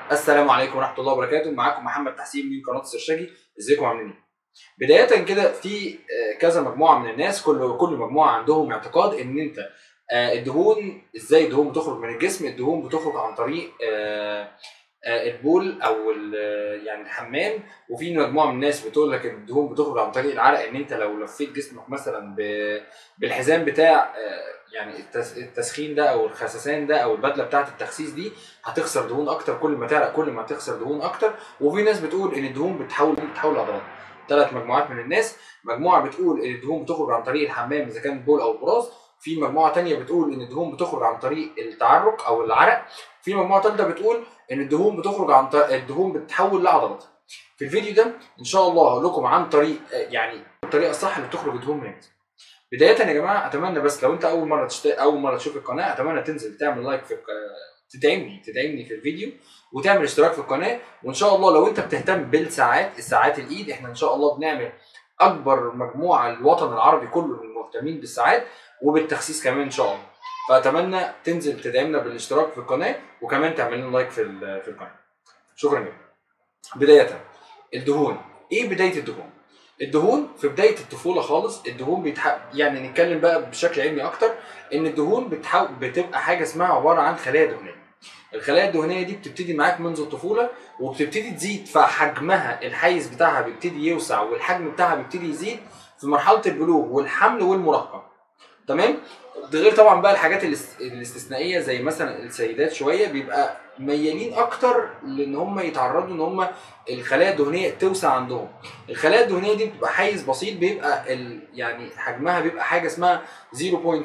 السلام عليكم ورحمه الله وبركاته معاكم محمد تحسين من قناه السرشاجي ازيكم عاملين ايه بدايه كده في آه، كذا مجموعه من الناس كل كل مجموعه عندهم اعتقاد ان انت آه، الدهون ازاي الدهون بتخرج من الجسم الدهون بتخرج عن طريق آه، آه، البول او ال- يعني الحمام وفي مجموعه من الناس بتقول لك ان الدهون بتخرج عن طريق العرق ان انت لو لفيت جسمك مثلا ب- بالحزام بتاع آه، يعني التس- التسخين ده او الخسسان ده او البدله بتاعه التخسيس دي هتخسر دهون اكتر كل ما تعرق كل ما هتخسر دهون اكتر وفي ناس بتقول ان الدهون بتحول بتحول لعضلات ثلاث مجموعات من الناس مجموعه بتقول ان الدهون بتخرج عن طريق الحمام اذا كان البول او البراز في مجموعه تانية بتقول ان الدهون بتخرج عن طريق التعرق او العرق في مجموعه ثالثه بتقول ان الدهون بتخرج عن طريق الدهون بتتحول لعضلات في الفيديو ده ان شاء الله هقول لكم عن طريق آه، يعني الطريقه الصح اللي بتخرج الدهون من الجسم بدايه يا جماعه اتمنى بس لو انت اول مره تشت... اول مره تشوف القناه اتمنى تنزل تعمل لايك في الق- تدعمني تدعمني في الفيديو وتعمل اشتراك في القناه وان شاء الله لو انت بتهتم بالساعات الساعات الايد احنا ان شاء الله بنعمل اكبر مجموعه الوطن العربي كله المهتمين بالساعات وبالتخسيس كمان ان شاء الله فاتمنى تنزل تدعمنا بالاشتراك في القناه وكمان تعمل لنا لايك في ال- في القناه شكرا جدا بدايه الدهون ايه بدايه الدهون الدهون في بدايه الطفوله خالص الدهون بيتح... يعني نتكلم بقى بشكل علمي اكتر ان الدهون بتحو... بتبقى حاجه اسمها عباره عن خلايا دهنيه الخلايا الدهنيه دي بتبتدي معاك منذ الطفوله وبتبتدي تزيد فحجمها الحيز بتاعها بيبتدي يوسع والحجم بتاعها بيبتدي يزيد في مرحله البلوغ والحمل والمراهقه تمام ده غير طبعا بقى الحاجات الاس- الاستثنائيه زي مثلا السيدات شويه بيبقى ميالين اكتر لان هم يتعرضوا ان هم الخلايا الدهنيه توسع عندهم الخلايا الدهنيه دي بتبقى حيز بسيط بيبقى ال يعني حجمها بيبقى حاجه اسمها 0.6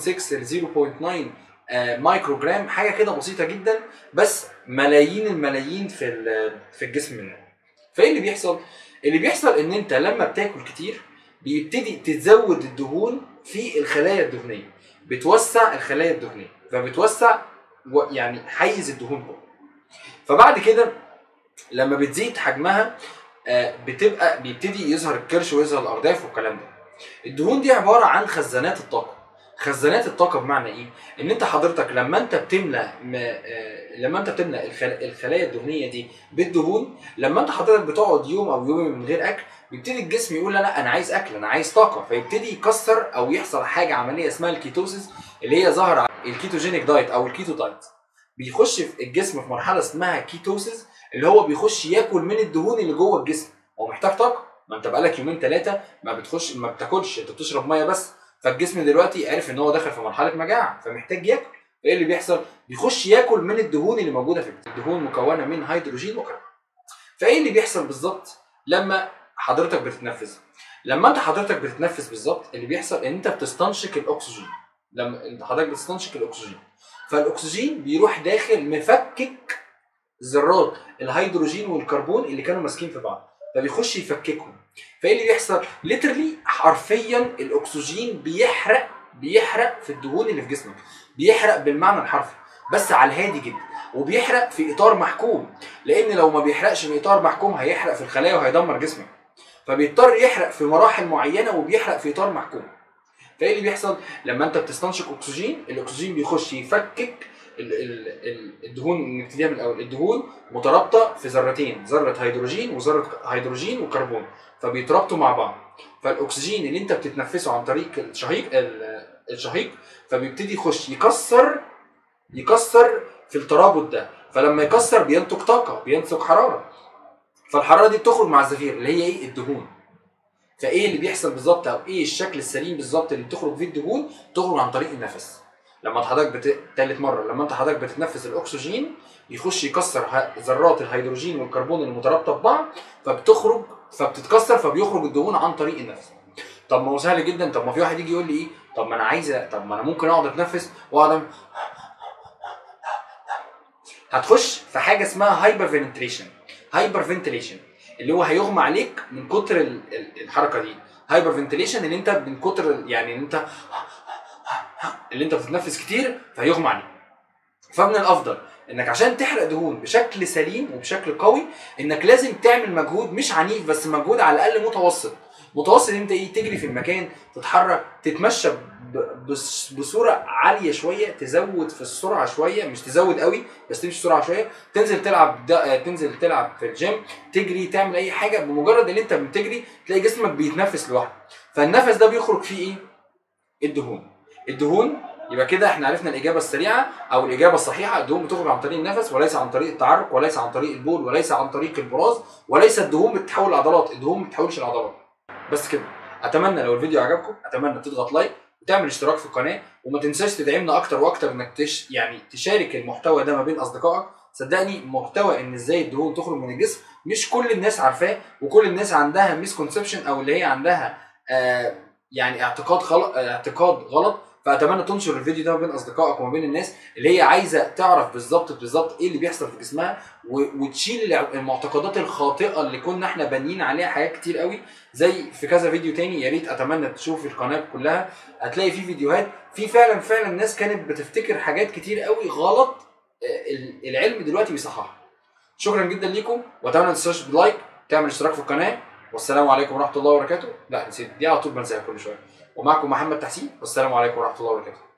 ل 0.9 آه، مايكرو جرام حاجه كده بسيطه جدا بس ملايين الملايين في ال- في الجسم منها فايه اللي بيحصل اللي بيحصل ان انت لما بتاكل كتير بيبتدي تزود الدهون في الخلايا الدهنيه بتوسع الخلايا الدهنيه فبتوسع و- يعني حيز الدهون كله فبعد كده لما بتزيد حجمها آه، بتبقى بيبتدي يظهر الكرش ويظهر الارداف والكلام ده الدهون دي عباره عن خزانات الطاقه خزانات الطاقه بمعنى ايه ان انت حضرتك لما انت بتملى م- آه، لما انت بتملى الخل- الخلايا الدهنيه دي بالدهون لما انت حضرتك بتقعد يوم او يومين من غير اكل بيبتدي الجسم يقول لا لا انا عايز اكل انا عايز طاقه فيبتدي يكسر او يحصل حاجه عمليه اسمها الكيتوسيس اللي هي ظاهره الكيتوجينيك دايت او الكيتو دايت بيخش في الجسم في مرحله اسمها كيتوسيس اللي هو بيخش ياكل من الدهون اللي جوه الجسم هو محتاج طاقه ما انت بقالك يومين ثلاثه ما بتخش ما بتاكلش انت بتشرب ميه بس فالجسم دلوقتي عرف ان هو دخل في مرحله مجاعه فمحتاج ياكل ايه اللي بيحصل بيخش ياكل من الدهون اللي موجوده في الجسم الدهون مكونه من هيدروجين وكربون فايه اللي بيحصل بالظبط لما حضرتك بتتنفس لما انت حضرتك بتتنفس بالظبط اللي بيحصل ان انت بتستنشق الاكسجين لما انت حضرتك بتستنشق الاكسجين فالاكسجين بيروح داخل مفكك ذرات الهيدروجين والكربون اللي كانوا ماسكين في بعض فبيخش يفككهم فايه اللي بيحصل ليترلي حرفيا الاكسجين بيحرق بيحرق في الدهون اللي في جسمك بيحرق بالمعنى الحرفي بس على الهادي جدا وبيحرق في اطار محكوم لان لو ما بيحرقش في اطار محكوم هيحرق في الخلايا وهيدمر جسمك فبيضطر يحرق في مراحل معينه وبيحرق في اطار محكوم فايه اللي بيحصل لما انت بتستنشق اكسجين الاكسجين بيخش يفكك ال- ال- ال- الدهون نبتديها من الاول الدهون مترابطه في ذرتين ذره هيدروجين وذره هيدروجين وكربون فبيترابطوا مع بعض فالاكسجين اللي انت بتتنفسه عن طريق الشهيق ال- الشهيق فبيبتدي يخش يكسر يكسر في الترابط ده فلما يكسر بينتج طاقه بينتج حراره فالحراره دي بتخرج مع الزفير اللي هي ايه الدهون فايه اللي بيحصل بالظبط او ايه الشكل السليم بالظبط اللي بتخرج فيه الدهون تخرج عن طريق النفس لما حضرتك بت... تالت مره لما انت حضرتك بتتنفس الاكسجين يخش يكسر ه... ذرات الهيدروجين والكربون المترابطه ببعض فبتخرج فبتتكسر فبيخرج الدهون عن طريق النفس طب ما هو سهل جدا طب ما في واحد يجي يقول لي ايه طب ما انا عايز أ- طب ما انا ممكن اقعد اتنفس واقعد أعمل- هتخش في حاجه اسمها هايبر فنتريشن هايبر فنتليشن اللي هو هيغمى عليك من كتر ال- ال- الحركه دي هايبر فنتليشن ان انت من كتر ال- يعني ان انت اللي انت بتتنفس كتير فيغمى عليك فمن الافضل انك عشان تحرق دهون بشكل سليم وبشكل قوي انك لازم تعمل مجهود مش عنيف بس مجهود على الاقل متوسط متوسط انت ايه تجري في المكان تتحرك تتمشى ب- بس- بصوره عاليه شويه تزود في السرعه شويه مش تزود قوي بس تمشي بسرعه شويه تنزل تلعب ده تنزل تلعب في الجيم تجري تعمل اي حاجه بمجرد ان انت بتجري تلاقي جسمك بيتنفس لوحده فالنفس ده بيخرج فيه ايه الدهون الدهون يبقى كده احنا عرفنا الاجابه السريعه او الاجابه الصحيحه الدهون بتخرج عن طريق النفس وليس عن طريق التعرق وليس عن طريق البول وليس عن طريق البراز وليس الدهون بتتحول لعضلات الدهون ما بتتحولش لعضلات بس كده اتمنى لو الفيديو عجبكم اتمنى تضغط لايك وتعمل اشتراك في القناه وما تنساش تدعمنا اكتر واكتر انك تش يعني تشارك المحتوى ده ما بين اصدقائك صدقني محتوى ان ازاي الدهون تخرج من الجسم مش كل الناس عارفاه وكل الناس عندها ميسكونسبشن او اللي هي عندها آه يعني اعتقاد غلط اعتقاد غلط فاتمنى تنشر الفيديو ده ما بين اصدقائك وما بين الناس اللي هي عايزه تعرف بالظبط بالظبط ايه اللي بيحصل في جسمها و- وتشيل الع- المعتقدات الخاطئه اللي كنا احنا بانيين عليها حاجات كتير قوي زي في كذا فيديو تاني يا ريت اتمنى تشوف القناه كلها هتلاقي في فيديوهات في فعلا فعلا ناس كانت بتفتكر حاجات كتير قوي غلط آه، ال- العلم دلوقتي بيصححها شكرا جدا ليكم واتمنى ما تنساش بلايك تعمل اشتراك في القناه والسلام عليكم ورحمه الله وبركاته لا نسيت دي على طول بنساها كل شويه ومعكم محمد تحسين والسلام عليكم ورحمه الله وبركاته